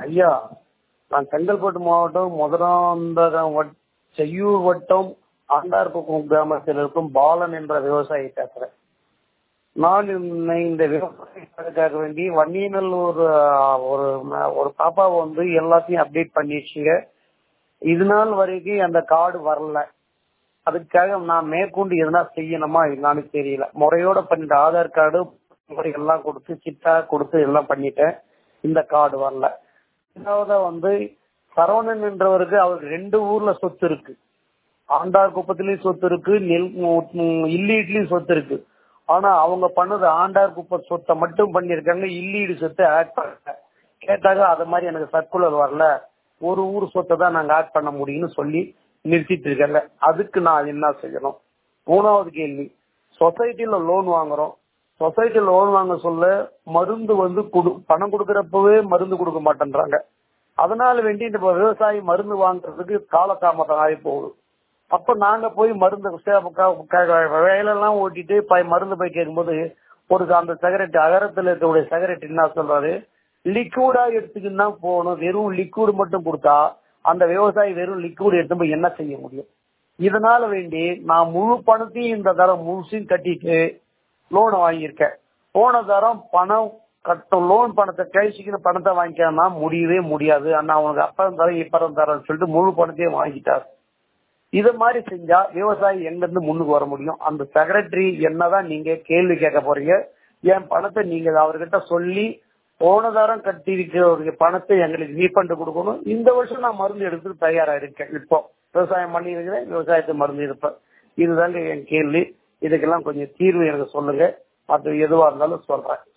ஐயா நான் செங்கல்பட்டு மாவட்டம் மதுராந்தகம் வட் செய்யூர் வட்டம் ஆண்டார்குப்பம் கிராமத்தில் இருக்கும் பாலன் என்ற விவசாயி பேசுறேன் நான் இந்த- இந்த விவசாயத்துக்காக வேண்டி வன்னியநல்லூர் ஆஹ், ஒரு ம- ஒரு பாப்பா வந்து எல்லாத்தையும் அப்டேட் பண்ணிடுச்சுங்க இது நாள் வரைக்கும் அந்த கார்டு வரல அதுக்காக நான் மேற்கொண்டு எதனா செய்யணுமா என்னன்னு தெரியல முறையோட பண்ணிட்டு ஆதார் கார்டு எல்லாம் கொடுத்து சிட்டா கொடுத்து எல்லாம் பண்ணிட்டேன் இந்த கார்டு வரல ரெண்டாவதா வந்து சரவணன் என்றவருக்கு அவருக்கு ரெண்டு ஊர்ல சொத்து இருக்கு ஆண்டார் குப்பத்திலயும் சொத்து இருக்கு நெல் ம், இல்லீட்லயும் சொத்து இருக்கு ஆனா அவங்க பண்ணது ஆண்டார் குப்பை சொத்தை மட்டும் பண்ணிருக்காங்க இல்லீடு சொத்தை ஆட் பண்ணல கேட்டாங்க அது மாதிரி எனக்கு சர்க்குலர் வரல ஒரு ஊர் சொத்தை தான் நாங்க ஆட் பண்ண முடியும்னு சொல்லி நிறுத்திட்டு இருக்காங்க அதுக்கு நான் என்ன செய்யணும் மூணாவது கேள்வி சொசைட்டில லோன் வாங்குறோம் சொசைட்டில லோன் வாங்க சொல்ல மருந்து வந்து குடு பணம் கொடுக்கறப்பவே மருந்து கொடுக்க மாட்டேன்றாங்க அதனால வேண்டி இந்த விவசாயி மருந்து வாங்குறதுக்கு காலதாமதம் ஆகி போகுது அப்ப நாங்க போய் மருந்து சே- க- க- வேலையெல்லாம் ஓட்டிட்டு போய் மருந்து போய் கேட்கும்போது ஒரு அந்த செகரட்டி அகரத்துல இருக்கக்கூடிய செகரட்டி என்ன சொல்றாரு லிக்விடா எடுத்துக்கிட்டு தான் போகணும் வெறும் லிக்விட் மட்டும் கொடுத்தா அந்த விவசாயி வெறும் லிக்விட் எடுத்து போய் என்ன செய்ய முடியும் இதனால வேண்டி நான் முழு பணத்தையும் இந்த தரம் முழுசையும் கட்டிட்டு லோன் வாங்கியிருக்கேன் போன தரம் பணம் கட்டும் லோன் பணத்தை கழிச்சுக்கிற பணத்தை வாங்கிக்கணும்னா முடியவே முடியாது அண்ணா அவனுக்கு அப்பறம் தரேன் இப்பறம் தரேன்னு சொல்லிட்டு முழு பணத்தையும் வாங்கிட்டார் இது மாதிரி செஞ்சா விவசாயி எங்க இருந்து முன்னுக்கு வர முடியும் அந்த செக்ரட்டரி என்னதான் நீங்க கேள்வி கேட்க போறீங்க என் பணத்தை நீங்க அவர்கிட்ட சொல்லி போன தரம் கட்டியிருக்கிற பணத்தை எங்களுக்கு ரீஃபண்ட் கொடுக்கணும் இந்த வருஷம் நான் மருந்து எடுத்து தயாரா இருக்கேன் இப்போ விவசாயம் பண்ணி இருக்கிறேன் விவசாயத்தை மருந்து இருப்பேன் இதுதாங்க என் கேள்வி இதுக்கெல்லாம் கொஞ்சம் தீர்வு எனக்கு சொல்லுங்க மற்ற எதுவா இருந்தாலும் சொல்றேன்